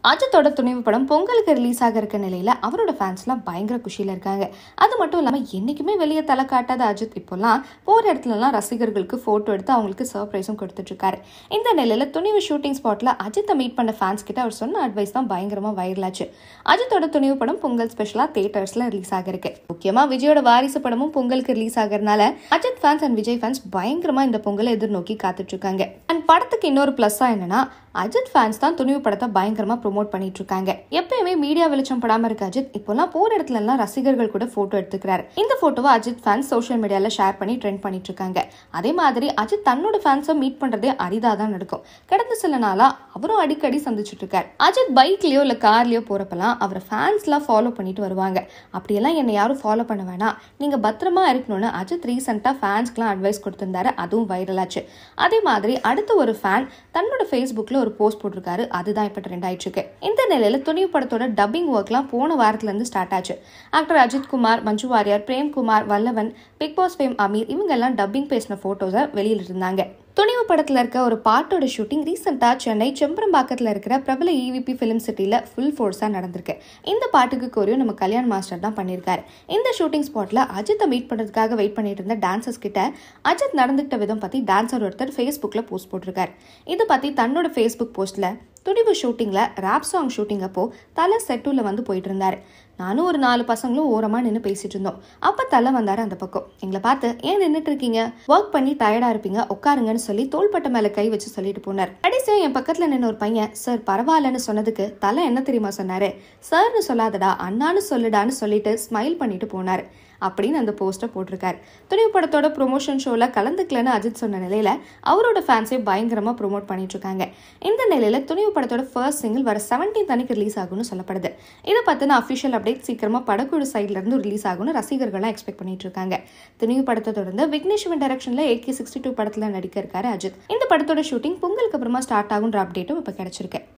அஜித்தோட துணிவு படம் பொங்கலுக்கு ரிலீஸ் ஆக இருக்க நிலையில அவரோட ஃபேன்ஸ்லாம் பயங்கர குஷியில இருக்காங்க அது மட்டும் இல்லாம என்னைக்குமே வெளியே தலை காட்டாத அஜித் இப்போல்லாம் போற இடத்துலலாம் ரசிகர்களுக்கு போட்டோ எடுத்து அவங்களுக்கு சர்ப்ரைஸும் கொடுத்துட்டு இருக்காரு இந்த நிலையில துணிவு ஷூட்டிங் ஸ்பாட்ல அஜித்தை மீட் பண்ண ஃபேன்ஸ் கிட்ட அவர் சொன்ன அட்வைஸ் தான் பயங்கரமா வைரல் ஆச்சு அஜித்தோட துணிவு படம் பொங்கல் ஸ்பெஷலா தியேட்டர்ஸ்ல ரிலீஸ் ஆக இருக்கு முக்கியமா விஜயோட வாரிசு படமும் பொங்கலுக்கு ரிலீஸ் ஆகிறதுனால Ajith fans and Vijay fans பயங்கரமா இந்த பொங்கலை எதிர்நோக்கி காத்துட்டு இருக்காங்க அண்ட் படத்துக்கு இன்னொரு பிளஸ்ஸா என்னன்னா அஜித் ஃபேன்ஸ் தான் துணிவு படத்தை பயங்கரமா ப்ரோமோட் பண்ணிட்டு இருக்காங்க எப்பயுமே மீடியா வெளிச்சம் படாம இருக்க அஜித் இப்போலாம் போற இடத்துல எல்லாம் ரசிகர்கள் கூட போட்டோ எடுத்துக்கிறாரு இந்த போட்டோவை அஜித் ஃபேன்ஸ் சோஷியல் மீடியால ஷேர் பண்ணி ட்ரெண்ட் பண்ணிட்டு இருக்காங்க அதே மாதிரி அஜித் தன்னோட ஃபேன்ஸை மீட் பண்றதே அரிதா தான் நடக்கும் கடந்த சில நாளா அவரும் அடிக்கடி சந்திச்சுட்டு இருக்காரு அஜித் பைக்லயோ இல்ல கார்லயோ போறப்பெல்லாம் அவரை ஃபேன்ஸ்லாம் ஃபாலோ பண்ணிட்டு வருவாங்க அப்படியெல்லாம் என்னை யாரும் ஃபாலோ பண்ண வேணாம் நீங்க பத்திரமா இருக்கணும்னு அஜித் ரீசெண்டா ஃபேன்ஸ்க்குலாம் அட்வைஸ் கொடுத்திருந்தாரு அதுவும் வைரல் ஆச்சு அதே மாதிரி அடுத்த ஒரு ஃபேன் தன்னோட ஃபேஸ்புக்ல ஒரு போஸ்ட் போட்டிருக்காரு அதுதான் இப்போ ட்ரெண்ட் ஆயிட்டு இருக்கு இந்த நிலையில துணிவு படத்தோட டப்பிங் ஒர்க்லாம் போன வாரத்துல இருந்து ஸ்டார்ட் ஆச்சு actor Ajith Kumar Manju Warrier Premkumar Vallavan Bigg Boss fame Ameer இவங்க எல்லாம் டப்பிங் பேசின போட்டோஸை வெளியில இருந்தாங்க துணிவு படத்துல இருக்க ஒரு பாட்டோட ஷூட்டிங் ரீசெண்டா சென்னை செம்பரம்பாக்கத்துல இருக்கிற பிரபல இவிபி ஃபிலிம் சிட்டில ஃபுல் ஃபோர்ஸா நடந்திருக்கு இந்த பாட்டுக்கு கோரியோ நம்ம கல்யாண் மாஸ்டர் தான் பண்ணியிருக்காரு இந்த ஷூட்டிங் ஸ்பாட்ல அஜித்தை மீட் பண்றதுக்காக வெயிட் பண்ணிட்டு இருந்த டான்சர்ஸ் கிட்ட அஜித் நடந்துகிட்ட விதம் பத்தி டான்சர் ஒருத்தர் ஃபேஸ்புக்ல போஸ்ட் போட்டிருக்காரு இது பத்தி தன்னோட ஃபேஸ்புக் போஸ்ட்ல துணிவு ஷூட்டிங்ல ரேப் சாங் ஷூட்டிங் அப்போ தலை செட்டுல வந்து போயிட்டு இருந்தாரு நானும் ஒரு நாலு பசங்களும் ஓரமா நின்று பேசிட்டு இருந்தோம் அப்ப தலை வந்தாரு அந்த பக்கம் எங்களை பார்த்து ஏன் நின்றுட்டு இருக்கீங்க ஒர்க் பண்ணி டயர்டா இருப்பீங்க உட்காருங்கன்னு சொல்லி தோள்பட்ட மேல கை வச்சு சொல்லிட்டு போனார் கடைசியா என் பக்கத்துல நின்று ஒரு பையன் சார் பரவாயில்லன்னு சொன்னதுக்கு தலை என்ன தெரியுமா சொன்னாரு சார்னு சொல்லாதடா அண்ணான்னு சொல்லுடான்னு சொல்லிட்டு ஸ்மைல் பண்ணிட்டு போனாரு அப்படின்னு அந்த போஸ்டர் போட்டிருக்காரு துணிவு படத்தோட ப்ரொமோஷன் ஷோல கலந்துக்கலன்னு அஜித் சொன்ன நிலையில அவரோட ஃபேன்ஸே பயங்கரமா ப்ரோமோட் பண்ணிட்டு இருக்காங்க இந்த நிலையில துணிவு படத்தோட ஃபர்ஸ்ட் சிங்கிள் வர செவன்டீன் அன்னைக்கு ரிலீஸ் ஆகும்னு சொல்லப்படுது இதை பத்தின அஃபிஷியல் அப்டேட் சீக்கிரமா படக்குழு சைட்ல இருந்து ரிலீஸ் ஆகும்னு ரசிகர்கள்லாம் எக்ஸ்பெக்ட் பண்ணிட்டு இருக்காங்க துணிவு படத்தை தொடர்ந்து விக்னேஷ்வன் டைரக்ஷன்ல ஏகே சிக்ஸ்டி டூ படத்துல நடிக்க இருக்காரு அஜித் இந்த படத்தோட ஷூட்டிங் பொங்கலுக்கு அப்புறமா ஸ்டார்ட் ஆகுன்ற அப்டேட்டும் இப்ப கிடைச்சிருக்கு